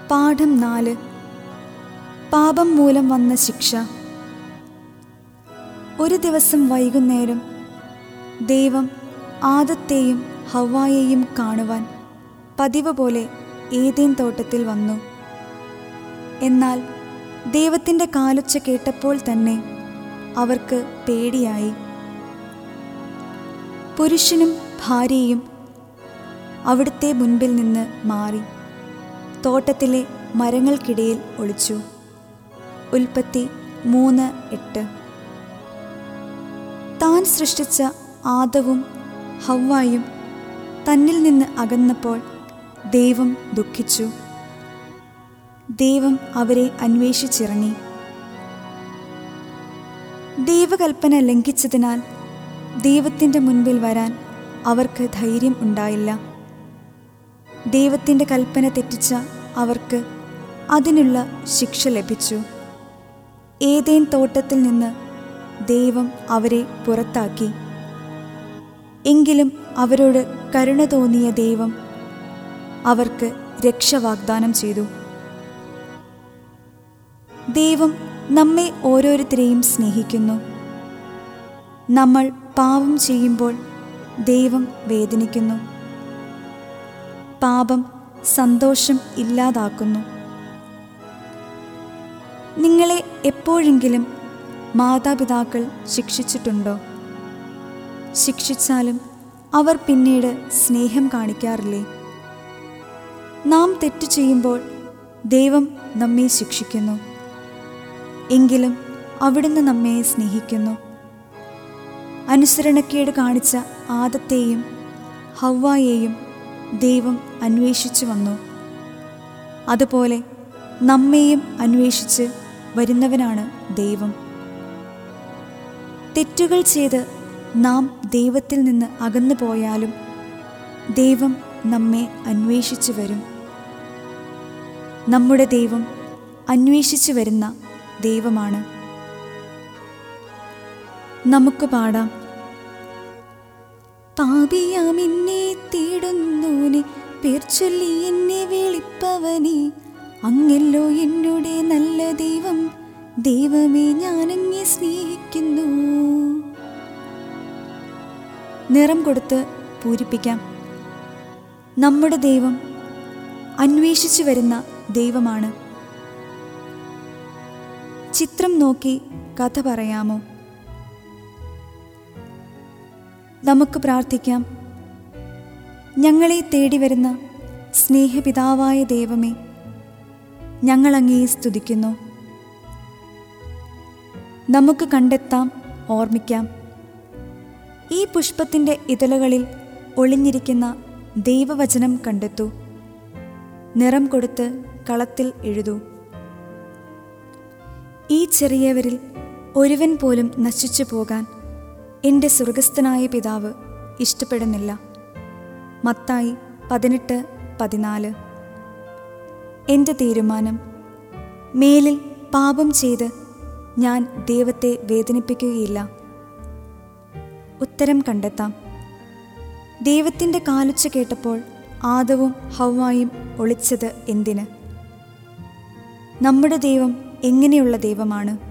പാഠം നാല് പാപം മൂലം വന്ന ശിക്ഷ ഒരു ദിവസം വൈകുന്നേരം ദൈവം ആദത്തെയും ഹവ്വായെയും കാണുവാൻ പതിവ് പോലെ ഏതേൻ തോട്ടത്തിൽ വന്നു എന്നാൽ ദൈവത്തിൻ്റെ കാലൊച്ച കേട്ടപ്പോൾ തന്നെ അവർക്ക് പേടിയായി പുരുഷനും ഭാര്യയും അവിടുത്തെ മുൻപിൽ നിന്ന് മാറി തോട്ടത്തിലെ മരങ്ങൾക്കിടയിൽ ഒളിച്ചു ഉൽപ്പത്തി മൂന്ന് എട്ട് താൻ സൃഷ്ടിച്ച ആദവും ഹവ്വായും തന്നിൽ നിന്ന് അകന്നപ്പോൾ ദൈവം ദുഃഖിച്ചു ദൈവം അവരെ അന്വേഷിച്ചിറങ്ങി ദൈവകൽപ്പന ലംഘിച്ചതിനാൽ ദൈവത്തിൻ്റെ മുൻപിൽ വരാൻ അവർക്ക് ധൈര്യം ഉണ്ടായില്ല ദൈവത്തിൻ്റെ കൽപ്പന തെറ്റിച്ച അവർക്ക് അതിനുള്ള ശിക്ഷ ലഭിച്ചു ഏതേൻ തോട്ടത്തിൽ നിന്ന് ദൈവം അവരെ പുറത്താക്കി എങ്കിലും അവരോട് കരുണ തോന്നിയ ദൈവം അവർക്ക് രക്ഷ വാഗ്ദാനം ചെയ്തു ദൈവം നമ്മെ ഓരോരുത്തരെയും സ്നേഹിക്കുന്നു നമ്മൾ പാപം ചെയ്യുമ്പോൾ ദൈവം വേദനിക്കുന്നു പാപം സന്തോഷം ഇല്ലാതാക്കുന്നു നിങ്ങളെ എപ്പോഴെങ്കിലും മാതാപിതാക്കൾ ശിക്ഷിച്ചിട്ടുണ്ടോ ശിക്ഷിച്ചാലും അവർ പിന്നീട് സ്നേഹം കാണിക്കാറില്ലേ നാം തെറ്റു ചെയ്യുമ്പോൾ ദൈവം നമ്മെ ശിക്ഷിക്കുന്നു എങ്കിലും അവിടുന്ന് നമ്മെ സ്നേഹിക്കുന്നു അനുസരണക്കേട് കാണിച്ച ആദത്തെയും ഹവ്വായെയും ദൈവം അന്വേഷിച്ചു വന്നു അതുപോലെ നമ്മെയും അന്വേഷിച്ച് വരുന്നവനാണ് ദൈവം തെറ്റുകൾ ചെയ്ത് നാം ദൈവത്തിൽ നിന്ന് അകന്നു പോയാലും ദൈവം നമ്മെ അന്വേഷിച്ചു വരും നമ്മുടെ ദൈവം അന്വേഷിച്ചു വരുന്ന ദൈവമാണ് നമുക്ക് പാടാം പാപിയാമെന്നെ തേടുന്നോനെ പേർ ചൊല്ലി എന്നെ വിളിപ്പവനെ അങ്ങല്ലോ എന്നോടെ നല്ല ദൈവം ദൈവമേ ഞാനങ്ങെ സ്നേഹിക്കുന്നു നിറം കൊടുത്ത് പൂരിപ്പിക്കാം നമ്മുടെ ദൈവം അന്വേഷിച്ചു വരുന്ന ദൈവമാണ് ചിത്രം നോക്കി കഥ പറയാമോ നമുക്ക് പ്രാർത്ഥിക്കാം ഞങ്ങളെ തേടി വരുന്ന സ്നേഹപിതാവായ ദൈവമേ ഞങ്ങൾ അങ്ങേ സ്തുതിക്കുന്നു നമുക്ക് കണ്ടെത്താം ഓർമ്മിക്കാം ഈ പുഷ്പത്തിൻ്റെ ഇതളുകളിൽ ഒളിഞ്ഞിരിക്കുന്ന ദൈവവചനം കണ്ടെത്തൂ നിറം കൊടുത്ത് കളത്തിൽ എഴുതൂ ഈ ചെറിയവരിൽ ഒരുവൻ പോലും നശിച്ചു പോകാൻ എൻ്റെ സ്വർഗസ്ഥനായ പിതാവ് ഇഷ്ടപ്പെടുന്നില്ല മത്തായി പതിനെട്ട് പതിനാല് എൻ്റെ തീരുമാനം മേലിൽ പാപം ചെയ്ത് ഞാൻ ദൈവത്തെ വേദനിപ്പിക്കുകയില്ല ഉത്തരം കണ്ടെത്താം ദൈവത്തിൻ്റെ കാലുച്ച കേട്ടപ്പോൾ ആദവും ഹവ്വായും ഒളിച്ചത് എന്തിന് നമ്മുടെ ദൈവം എങ്ങനെയുള്ള ദൈവമാണ്